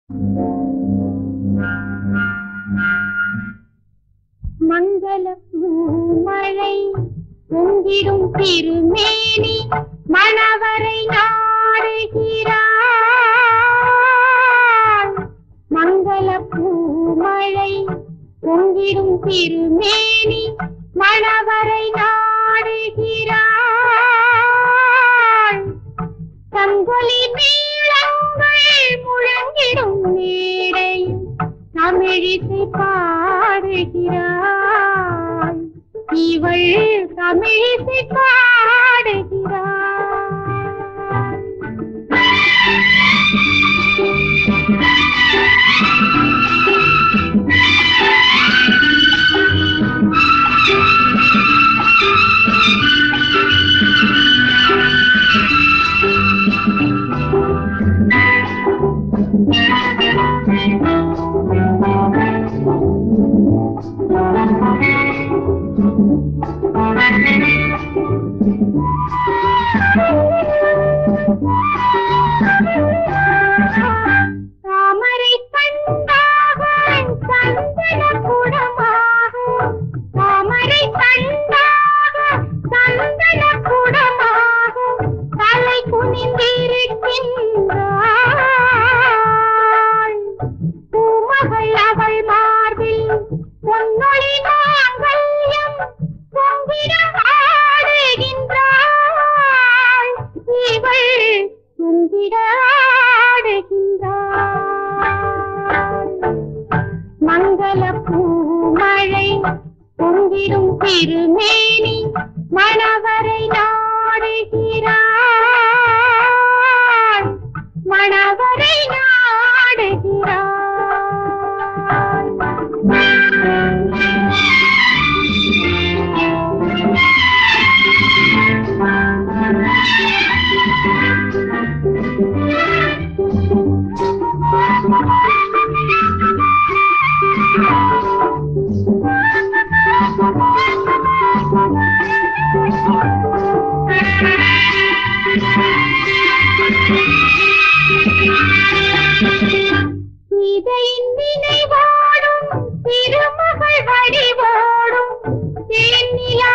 மங்கள மழை பொங்கிடும் திருமேனி மணவரை நாடுகிறார் மங்கள பூமழை பொங்கிடும் திருமேனி மணவரை நாடுகிறார் தங்கொலி மேளங்கள் முழங்கிடும் மேடையில் தமிழிசை பாடுகிறாள் இவள் தமிழிசை தாமரை கண்டாக சந்தன குடமாக தாமரை கண்டாக சந்தன குடமாக தலை குனிந்திருக்கின்றாள் பூமகள் அவள் மார்பில் பொன்னொழி மாங்கல்யம் பொங்கிட ஆடுகின்றாள் இவள் பொங்கிட ஆடுகின்றாள் மங்கள பூமழை பொங்கிடும் திருமேனி மணவரை நாடுகிறாள் மணவரை சீதையின் நினைவாடும் திருமகள் வடிவோடும் தேனிலா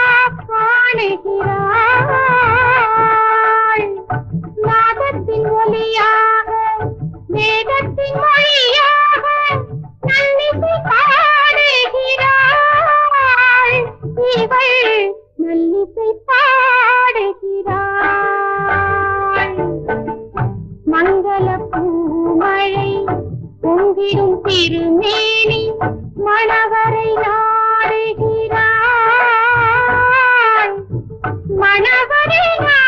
காணுகிறாள் நாதத்தின் ஒலியாக வேதத்தின் மொழியாக நல்லிசை பாடுகிறாள் இவள் நல்லிசை பாடுகிறாள் மங்கள பூமழை பொங்கிடும் திருமேனி மணவரை நாடுகிறாள் மணவரை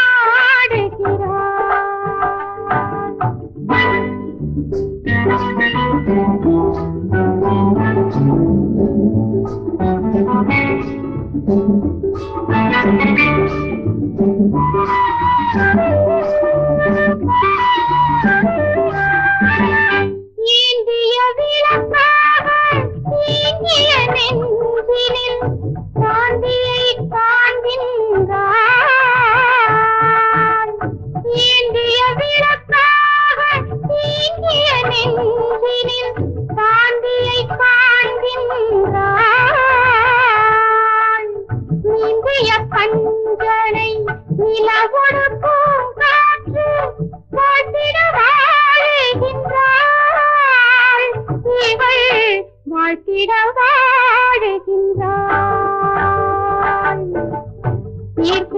ஏந்திய விளக்காக நீங்கிய நெஞ்சினில் சாந்தியை காண்கின்றாள் ஏந்திய விளக்காக நீங்கிய நெஞ்சினில் சாந்தியை காண்கின்றாள் நீந்திய பஞ்சனை நிலவொடு பூங்காற்று வாழ்த்திட வாழுகின்றாள் இவள் வாழ்த்திட வாழுகின்றாள் தீர்க்க